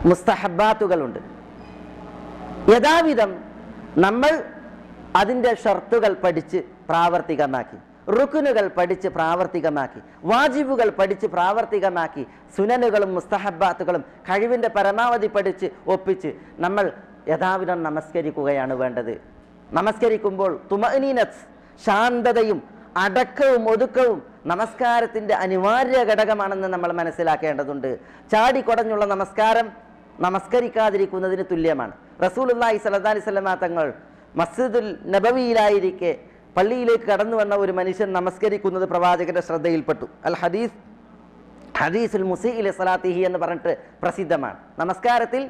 മുസ്തഹബാത്തുകളുണ്ട് യഥാവിധം നമ്മൾ അതിൻ്റെ ഷർത്തുകൾ പഠിച്ച് പ്രാവർത്തികമാക്കി റുക്കുനുകൾ പഠിച്ച് പ്രാവർത്തികമാക്കി വാജിബുകൾ പഠിച്ച് പ്രാവർത്തികമാക്കി സുനനുകളും മുസ്തഹബാത്തുകളും കഴിവിൻ്റെ പരമാവധി പഠിച്ച് ഒപ്പിച്ച് നമ്മൾ യഥാവിധം നമസ്കരിക്കുകയാണ് വേണ്ടത് നമസ്കരിക്കുമ്പോൾ തുമനീനത്ത് ശാന്തതയും അടക്കവും ഒതുക്കവും നമസ്കാരത്തിൻ്റെ അനിവാര്യ ഘടകമാണെന്ന് നമ്മൾ മനസ്സിലാക്കേണ്ടതുണ്ട് ചാടിക്കൊടഞ്ഞുള്ള നമസ്കാരം നമസ്കരിക്കാതിരിക്കുന്നതിന് തുല്യമാണ് റസൂലുള്ളാഹി സ്വല്ലല്ലാഹി അലൈഹി വസല്ലമ തങ്ങൾ മസ്ജിദുൽ നബവിയിലായിരിക്കെ പള്ളിയിലേക്ക് കടന്നു വന്ന ഒരു മനുഷ്യൻ നമസ്കരിക്കുന്നത് പ്രവാചകന്റെ ശ്രദ്ധയിൽപ്പെട്ടു അൽ ഹദീസ് ഹദീസുൽ മുസീഇലെ സലാത്തിഹി എന്ന് പറഞ്ഞിട്ട് പ്രസിദ്ധമാണ് നമസ്കാരത്തിൽ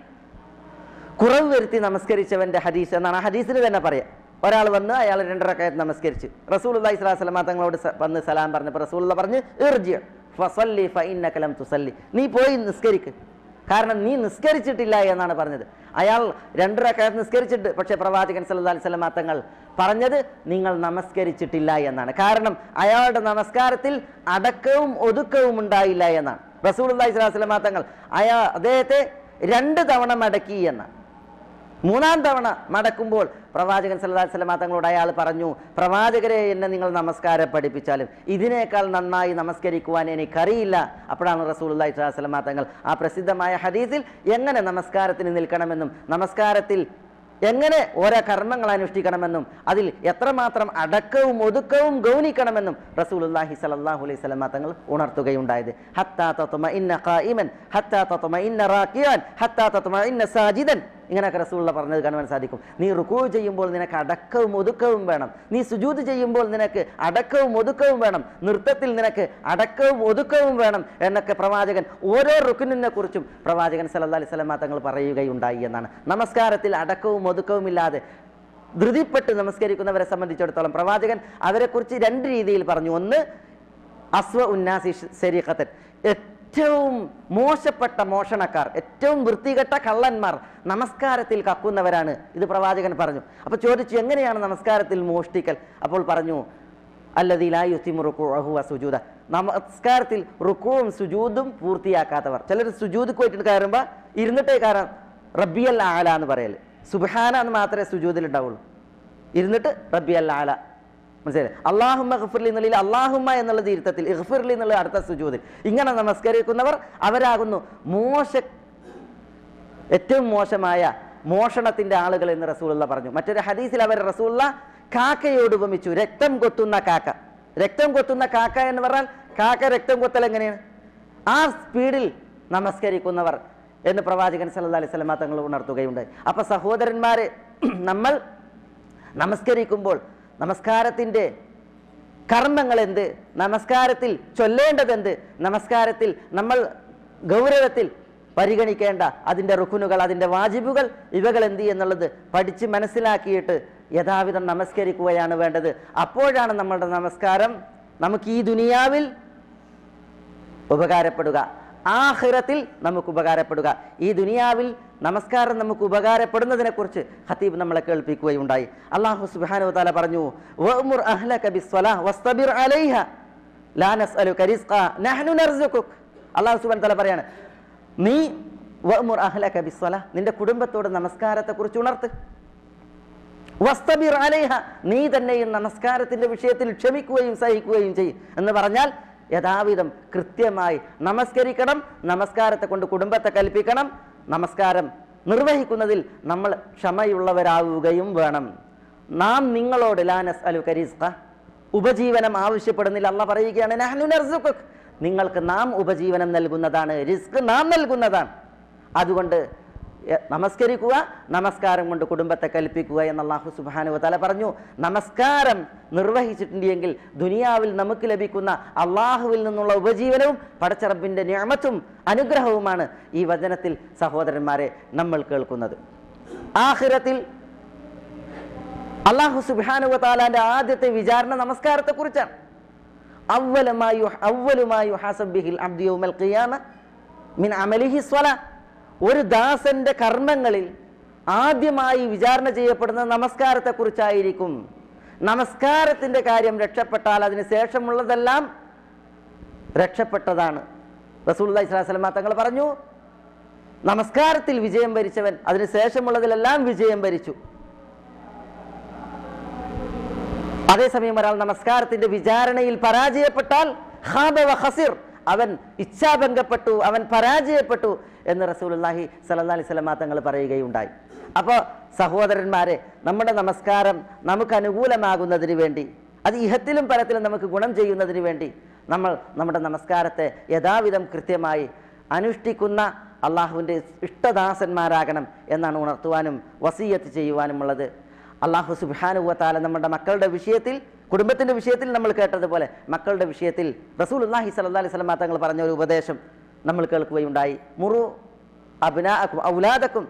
കുറവ് വരുത്തി നമസ്കരിച്ചവന്റെ ഹദീസ് എന്നാണ് ആ ഹദീസിന് തന്നെ പറയാം ഒരാൾ വന്ന് അയാൾ രണ്ടരക്കായത്ത് നമസ്കരിച്ചു റസൂൽ അള്ളഹി സ്വലാഹു വസ്ലമ തങ്ങളോട് സ- വന്ന് സലാം പറഞ്ഞപ്പോൾ റസൂൽ പറഞ്ഞ് ഇർജി ഫസല്ലി ഫഇന്നകലം തുസല്ലി നീ പോയി നിസ്കരിക്ക് കാരണം നീ നിസ്കരിച്ചിട്ടില്ല എന്നാണ് പറഞ്ഞത് അയാൾ രണ്ടരക്കായത്ത് നിസ്കരിച്ചിട്ട് പക്ഷേ പ്രവാചകൻ സല്ലല്ലാഹു അലൈഹി വസല്ലമ തങ്ങൾ പറഞ്ഞത് നിങ്ങൾ നമസ്കരിച്ചിട്ടില്ല എന്നാണ് കാരണം അയാളുടെ നമസ്കാരത്തിൽ അടക്കവും ഒതുക്കവും ഉണ്ടായില്ല എന്നാണ് റസൂൽ അള്ളഹി സ്വലാഹു വസ്ലമ തങ്ങൾ അയാ അദ്ദേഹത്തെ രണ്ട് തവണ മടക്കി എന്നാണ് മൂന്നാം തവണ മടക്കുമ്പോൾ പ്രവാചകൻ സല്ലല്ലാഹു അലൈഹി വസല്ലമ തങ്ങളോട് അയാൾ പറഞ്ഞു പ്രവാചകരെ എന്നെ നിങ്ങൾ നമസ്കാരം പഠിപ്പിച്ചാലും ഇതിനേക്കാൾ നന്നായി നമസ്കരിക്കുവാൻ എനിക്കറിയില്ല അപ്പോഴാണ് റസൂലുള്ളാഹി സ്വല്ലല്ലാഹു അലൈഹി വസല്ലമ തങ്ങൾ ആ പ്രസിദ്ധമായ ഹദീസിൽ എങ്ങനെ നമസ്കാരത്തിന് നിൽക്കണമെന്നും നമസ്കാരത്തിൽ എങ്ങനെ ഓരോ കർമ്മങ്ങൾ അനുഷ്ഠിക്കണമെന്നും അതിൽ എത്രമാത്രം അടക്കവും ഒതുക്കവും ഗൗനിക്കണമെന്നും റസൂലുള്ളാഹി സ്വല്ലല്ലാഹു അലൈഹി വസല്ലമ തങ്ങൾ ഉണർത്തുകയുണ്ടായത് ഹത്താ തത്മഇന്ന ഖായിമൻ ഹത്താ തത്മഇന്ന റാക്കിയാൻ ഹത്താ തത്മഇന്ന സാജിദൻ ഇങ്ങനെയൊക്കെ റസൂലുള്ള പറഞ്ഞത് കാണുവാൻ സാധിക്കും നീ റുക്കൂ ചെയ്യുമ്പോൾ നിനക്ക് അടക്കവും ഒതുക്കവും വേണം നീ സുജൂത് ചെയ്യുമ്പോൾ നിനക്ക് അടക്കവും ഒതുക്കവും വേണം നൃത്തത്തിൽ നിനക്ക് അടക്കവും ഒതുക്കവും വേണം എന്നൊക്കെ പ്രവാചകൻ ഓരോ റുക്കിനെ കുറിച്ചും പ്രവാചകൻ സല്ലല്ലാഹു അലൈഹി വസല്ലമ തങ്ങൾ പറയുകയുണ്ടായി എന്നാണ് നമസ്കാരത്തിൽ അടക്കവും ഒതുക്കവും ഇല്ലാതെ ധൃതിപ്പെട്ട് നമസ്കരിക്കുന്നവരെ സംബന്ധിച്ചിടത്തോളം പ്രവാചകൻ അവരെക്കുറിച്ച് രണ്ട് രീതിയിൽ പറഞ്ഞു ഒന്ന് അസ്വ ഉന്നാസി ശരീഖത്തൻ ഏറ്റവും മോശപ്പെട്ട മോഷണക്കാർ ഏറ്റവും വൃത്തികെട്ട കള്ളന്മാർ നമസ്കാരത്തിൽ കക്കുന്നവരാണ് ഇത് പ്രവാചകൻ പറഞ്ഞു അപ്പോൾ ചോദിച്ചു എങ്ങനെയാണ് നമസ്കാരത്തിൽ മോഷ്ടിക്കൽ അപ്പോൾ പറഞ്ഞു അല്ലതിലായുത്തിമുറുക്കു സുജൂദ നമസ്കാരത്തിൽ റുക്കുവും സുജൂദും പൂർത്തിയാക്കാത്തവർ ചിലർ സുജൂദ് പോയിട്ട് കയറുമ്പോൾ ഇരുന്നിട്ടേ കയറാം റബ്ബിയൽ ആല എന്ന് പറയൽ സുബാന എന്ന് മാത്രമേ സുജൂദിൽ ഉണ്ടാവുള്ളൂ ഇരുന്നിട്ട് റബ്ബി അൽ ആല മനസ്സിലായി അള്ളാഹുമ്മ ഗഫിർലി എന്നുള്ളിൽ അള്ളാഹുമ്മ എന്നുള്ള തീർത്ഥത്തിൽ ഇഹ്ഫിർലി എന്നുള്ള അടുത്ത സുജൂദിൽ ഇങ്ങനെ നമസ്കരിക്കുന്നവർ അവരാകുന്നു മോശ ഏറ്റവും മോശമായ മോഷണത്തിന്റെ ആളുകൾ എന്ന് റസൂലുള്ള പറഞ്ഞു മറ്റൊരു ഹദീസിൽ അവർ റസൂള്ള കാക്കയോട് ഉപമിച്ചു രക്തം കൊത്തുന്ന കാക്ക രക്തം കൊത്തുന്ന കാക്ക എന്ന് പറഞ്ഞാൽ കാക്ക രക്തം കൊത്തൽ എങ്ങനെയാണ് ആ സ്പീഡിൽ നമസ്കരിക്കുന്നവർ എന്ന് പ്രവാചകൻ സല്ലല്ലാഹു അലൈഹി വസല്ലമ തങ്ങൾ ഉണർത്തുകയുണ്ടായി അപ്പൊ സഹോദരന്മാരെ നമ്മൾ നമസ്കരിക്കുമ്പോൾ നമസ്കാരത്തിൻ്റെ കർമ്മങ്ങൾ എന്ത് നമസ്കാരത്തിൽ ചൊല്ലേണ്ടതെന്ത് നമസ്കാരത്തിൽ നമ്മൾ ഗൗരവത്തിൽ പരിഗണിക്കേണ്ട അതിൻ്റെ റുക്കുനുകൾ അതിൻ്റെ വാജിബുകൾ ഇവകൾ എന്ത് എന്നുള്ളത് പഠിച്ച് മനസ്സിലാക്കിയിട്ട് യഥാവിധം നമസ്കരിക്കുകയാണ് വേണ്ടത് അപ്പോഴാണ് നമ്മളുടെ നമസ്കാരം നമുക്ക് ഈ ദുനിയാവിൽ ഉപകാരപ്പെടുക ആഹിറത്തിൽ നമുക്ക് ഉപകാരപ്പെടുക ഈ ദുനിയാവിൽ നമസ്കാരം നമുക്ക് ഉപകാരപ്പെടുന്നതിനെ കുറിച്ച് ഹത്തീബ് നമ്മളെ കേൾപ്പിക്കുകയുണ്ടായി അള്ളാഹു സുബ്ഹാനഹു വതആല പറഞ്ഞു വഅ്മുർ അഹ്ലക ബിസ്സലാ വസ്തബിർ അലൈഹ ലാ നസ്അലുക റിസ്ഖ നഹ്നു നർസുകുക് അള്ളാഹു സുബ്ഹാനഹു വതആല പറയാണ് നീ വഅ്മുർ അഹ്ലക ബിസ്സലാ നിന്റെ കുടുംബത്തോട് നമസ്കാരത്തെ കുറിച്ച് ഉണർത്ത് വസ്തബിർ അലൈഹ നീ തന്നെയും നമസ്കാരത്തിന്റെ വിഷയത്തിൽ ക്ഷമിക്കുകയും സഹിക്കുകയും ചെയ്യും എന്ന് പറഞ്ഞാൽ യഥാവിധം കൃത്യമായി നമസ്കരിക്കണം നമസ്കാരത്തെ കൊണ്ട് കുടുംബത്തെ കൽപ്പിക്കണം നമസ്കാരം നിർവഹിക്കുന്നതിൽ നമ്മൾ ക്ഷമയുള്ളവരാവുകയും വേണം നാം നിങ്ങളോട് ലാനസ് അലു കരീസ്ക ഉപജീവനം ആവശ്യപ്പെടുന്നില്ല അല്ല പറയുകയാണ് നഹ്നു നർസുകുക് നിങ്ങൾക്ക് നാം ഉപജീവനം നൽകുന്നതാണ് റിസ്ക് നാം നൽകുന്നതാണ് അതുകൊണ്ട് എ- നമസ്കരിക്കുക നമസ്കാരം കൊണ്ട് കുടുംബത്തെ കൽപ്പിക്കുക എന്ന് അള്ളാഹു സുബാനു തല പറഞ്ഞു നമസ്കാരം നിർവഹിച്ചിട്ടുണ്ടെങ്കിൽ ദുനിയാവിൽ നമുക്ക് ലഭിക്കുന്ന അള്ളാഹുവിൽ നിന്നുള്ള ഉപജീവനവും പടച്ചറബിൻ്റെ ഞാമത്തും അനുഗ്രഹവുമാണ് ഈ വചനത്തിൽ സഹോദരന്മാരെ നമ്മൾ കേൾക്കുന്നത് ആഹിറത്തിൽ അള്ളാഹു സുബാനു താലാന്റെ ആദ്യത്തെ വിചാരണ നമസ്കാരത്തെ കുറിച്ചാണ് അവലുമായു അവലുമായു ഹാസബിഹിൽ അബ്ദിയുമൽ ഖിയാമ മിൻ അമലിഹി സ്വല ഒരു ദാസന്റെ കർമ്മങ്ങളിൽ ആദ്യമായി വിചാരണ ചെയ്യപ്പെടുന്നത് നമസ്കാരത്തെ കുറിച്ചായിരിക്കും നമസ്കാരത്തിന്റെ കാര്യം രക്ഷപ്പെട്ടാൽ അതിന് ശേഷമുള്ളതെല്ലാം രക്ഷപ്പെട്ടതാണ് റസൂൽ സ്വലാസ്ലമ തങ്ങൾ പറഞ്ഞു നമസ്കാരത്തിൽ വിജയം വരിച്ചവൻ അതിനുശേഷമുള്ളതിലെല്ലാം വിജയം വരിച്ചു അതേസമയം ഒരാൾ നമസ്കാരത്തിന്റെ വിചാരണയിൽ പരാജയപ്പെട്ടാൽ ഖാബ വ ഖസിർ അവൻ ഇച്ഛാഭംഗപ്പെട്ടു അവൻ പരാജയപ്പെട്ടു എന്ന് റസൂലുള്ളാഹി സല്ലല്ലാഹി അലൈഹി വസല്ലമ തങ്ങൾ പറയുകയുണ്ടായി അപ്പോൾ സഹോദരന്മാരെ നമ്മുടെ നമസ്കാരം നമുക്ക് അനുകൂലമാകുന്നതിന് വേണ്ടി അത് ഇഹത്തിലും പരത്തിലും നമുക്ക് ഗുണം ചെയ്യുന്നതിന് വേണ്ടി നമ്മൾ നമ്മുടെ നമസ്കാരത്തെ യഥാവിധം കൃത്യമായി അനുഷ്ഠിക്കുന്ന അള്ളാഹുവിൻ്റെ ഇഷ്ടദാസന്മാരാകണം എന്നാണ് ഉണർത്തുവാനും വസീയത്ത് ചെയ്യുവാനുമുള്ളത് അള്ളാഹു സുബാനുവത്താല നമ്മുടെ മക്കളുടെ വിഷയത്തിൽ കുടുംബത്തിൻ്റെ വിഷയത്തിൽ നമ്മൾ കേട്ടതുപോലെ മക്കളുടെ വിഷയത്തിൽ റസൂൽ അള്ളാഹി സല്ലാ അലൈഹി സ്വലമ തങ്ങൾ പറഞ്ഞ ഒരു ഉപദേശം നമ്മൾ കേൾക്കുകയുണ്ടായി മുറു അബ്നാഅക്കും ഔലാദക്കും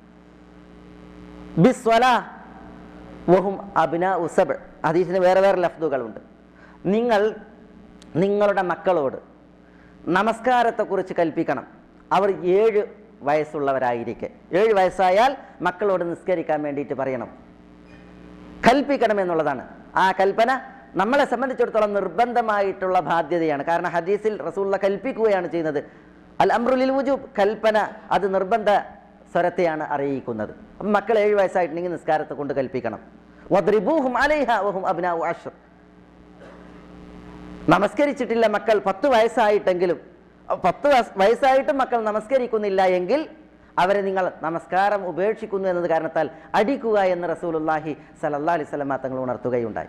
ബിസ്വല വഹും അബ്ന ഉസബ് ഹദീസിന് വേറെ വേറെ ലഫ്ദുകളുണ്ട് നിങ്ങൾ നിങ്ങളുടെ മക്കളോട് നമസ്കാരത്തെക്കുറിച്ച് കൽപ്പിക്കണം അവർ ഏഴ് വയസ്സുള്ളവരായിരിക്കെ ഏഴ് വയസ്സായാൽ മക്കളോട് നിസ്കരിക്കാൻ വേണ്ടിയിട്ട് പറയണം കൽപ്പിക്കണം എന്നുള്ളതാണ് ആ കൽപ്പന നമ്മളെ സംബന്ധിച്ചിടത്തോളം നിർബന്ധമായിട്ടുള്ള ബാധ്യതയാണ് കാരണം ഹദീസിൽ റസൂള്ള കൽപ്പിക്കുകയാണ് ചെയ്യുന്നത് അൽ അമ്രുലിൽ വുജൂബ് കൽപ്പന അത് നിർബന്ധ സ്വരത്തെയാണ് അറിയിക്കുന്നത് അപ്പം മക്കൾ ഏഴ് വയസ്സായിട്ടുണ്ടെങ്കിൽ നിസ്കാരത്തെ കൊണ്ട് കൽപ്പിക്കണം വദ്രിബൂഹും അലൈഹ വഹും അബ്നാഉ അഷ്ർ നമസ്കരിച്ചിട്ടില്ല മക്കൾ പത്ത് വയസ്സായിട്ടെങ്കിലും പത്ത് വയസ് വയസ്സായിട്ടും മക്കൾ നമസ്കരിക്കുന്നില്ല എങ്കിൽ അവരെ നിങ്ങൾ നമസ്കാരം ഉപേക്ഷിക്കുന്നു എന്നത് കാരണത്താൽ അടിക്കുക എന്ന് റസൂലുല്ലാഹി സലല്ലാ അലൈഹി സ്വലമ തങ്ങൾ ഉണർത്തുകയുണ്ടായി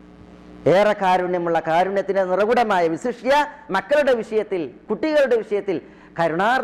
ഏറെ കാരുണ്യമുള്ള കാരുണ്യത്തിന്റെ നിറകുടമായ വിശിഷ്യ മക്കളുടെ വിഷയത്തിൽ കുട്ടികളുടെ വിഷയത്തിൽ കരുണാർ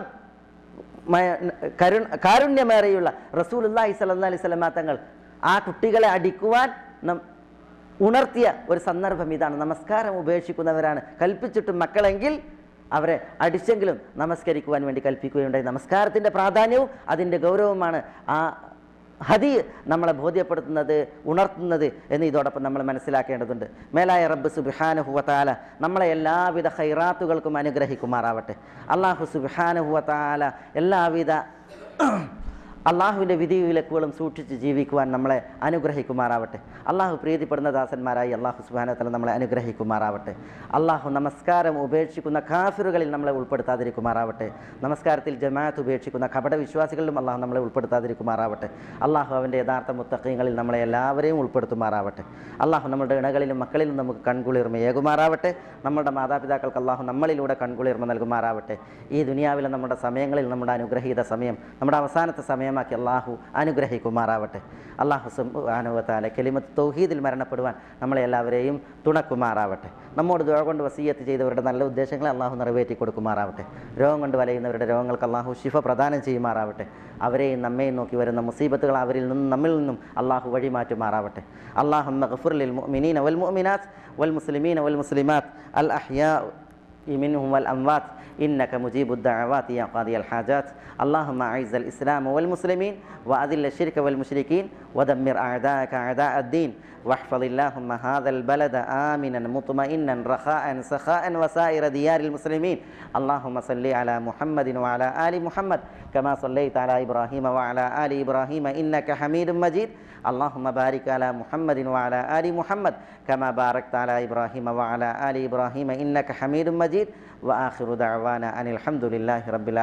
മയ- കരു കാരുണ്യമേറെയുള്ള റസൂലുല്ലാഹി സല്ലല്ലാഹി അലൈഹി സ്വലമ തങ്ങൾ ആ കുട്ടികളെ അടിക്കുവാൻ നം- ഉണർത്തിയ ഒരു സന്ദർഭം ഇതാണ് നമസ്കാരം ഉപേക്ഷിക്കുന്നവരാണ് കൽപ്പിച്ചിട്ടും മക്കളെങ്കിൽ അവരെ അടിച്ചെങ്കിലും നമസ്കരിക്കുവാൻ വേണ്ടി കൽപ്പിക്കുകയുണ്ടായി നമസ്കാരത്തിൻ്റെ പ്രാധാന്യവും അതിൻ്റെ ഗൗരവമാണ് ആ ഹദി നമ്മളെ ബോധ്യപ്പെടുത്തുന്നത് ഉണർത്തുന്നത് എന്ന് ഇതോടൊപ്പം നമ്മൾ മനസ്സിലാക്കേണ്ടതുണ്ട് മേലായ റബ്ബ് സുബിഹാനുഹുവത്താല നമ്മളെ എല്ലാവിധ ഹൈറാത്തുകൾക്കും അനുഗ്രഹിക്കുമാറാവട്ടെ അള്ളാഹു സുബിഹാനുഹുവത്താല എല്ലാവിധ അള്ളാഹുവിൻ്റെ വിധിവിലക്കുകളും സൂക്ഷിച്ച് ജീവിക്കുവാൻ നമ്മളെ അനുഗ്രഹിക്കുമാറാവട്ടെ അള്ളാഹു പ്രീതിപ്പെടുന്ന ദാസന്മാരായി അള്ളാഹു സുബാനത്തല നമ്മളെ അനുഗ്രഹിക്കുമാറാവട്ടെ അള്ളാഹു നമസ്കാരം ഉപേക്ഷിക്കുന്ന കാഫിറുകളിൽ നമ്മളെ ഉൾപ്പെടുത്താതിരിക്കുമാറാവട്ടെ നമസ്കാരത്തിൽ ജമാഅത്ത് ഉപേക്ഷിക്കുന്ന കപട വിശ്വാസികളിലും അള്ളാഹു നമ്മളെ ഉൾപ്പെടുത്താതിരിക്കുമാറാവട്ടെ അള്ളാഹു അവൻ്റെ യഥാർത്ഥ മുത്തക്കീങ്ങളിൽ നമ്മളെ എല്ലാവരെയും ഉൾപ്പെടുത്തുമാറാവട്ടെ അള്ളാഹു നമ്മുടെ ഇണകളിലും മക്കളിലും നമുക്ക് കൺകുളിർമയേകുമാറാവട്ടെ നമ്മുടെ മാതാപിതാക്കൾക്ക് അള്ളാഹു നമ്മളിലൂടെ കൺകുളിർമ നൽകുമാറാവട്ടെ ഈ ദുനിയാവിലെ നമ്മുടെ സമയങ്ങളിൽ നമ്മുടെ അനുഗ്രഹീത സമയം നമ്മുടെ അവസാനത്തെ സമയമാക്കി അള്ളാഹു അനുഗ്രഹിക്കുമാറാവട്ടെ അള്ളാഹു സുബാനുവത്താല കെലിമത്ത് തൗഹീദിൽ മരണപ്പെടുവാൻ നമ്മളെ എല്ലാവരെയും തുണക്കുമാറാവട്ടെ നമ്മോട് ദുഴ കൊണ്ട് വസീയത്ത് ചെയ്തവരുടെ നല്ല ഉദ്ദേശങ്ങളെ അള്ളാഹു നിറവേറ്റി കൊടുക്കുമാറാവട്ടെ രോഗം കൊണ്ട് വലയുന്നവരുടെ രോഗങ്ങൾക്ക് അള്ളാഹു ശിഫ പ്രദാനം ചെയ്യുമാറാവട്ടെ അവരെയും നമ്മയും നോക്കി വരുന്ന മുസീബത്തുകൾ അവരിൽ നിന്നും നമ്മിൽ നിന്നും അള്ളാഹു വഴിമാറ്റുമാറാവട്ടെ അള്ളാഹു മഗ്ഫുറിൽ മുഅ്മിനീന വൽ മുഅ്മിനാത്ത് വൽ മുസ്ലിമീന വൽ മുസ്ലിമാത്ത് അൽ അഹ്യാ منهم والأموات إنك مجيب الدعوات يا قاضي الحاجات اللهم أعز الإسلام والمسلمين وأذل الشرك والمشركين ودمر أعداءك أعداء الدين واحفظ اللهم هذا البلد آمنا مطمئنا رخاء سخاء وسائر ديار المسلمين اللهم صل على محمد وعلى آل محمد كما صليت على إبراهيم وعلى آل إبراهيم إنك حميد مجيد اللهم بارك على محمد وعلى آل محمد كما باركت على إبراهيم وعلى آل إبراهيم إنك حميد مجيد وآخر دعوانا أن الحمد لله رب العالمين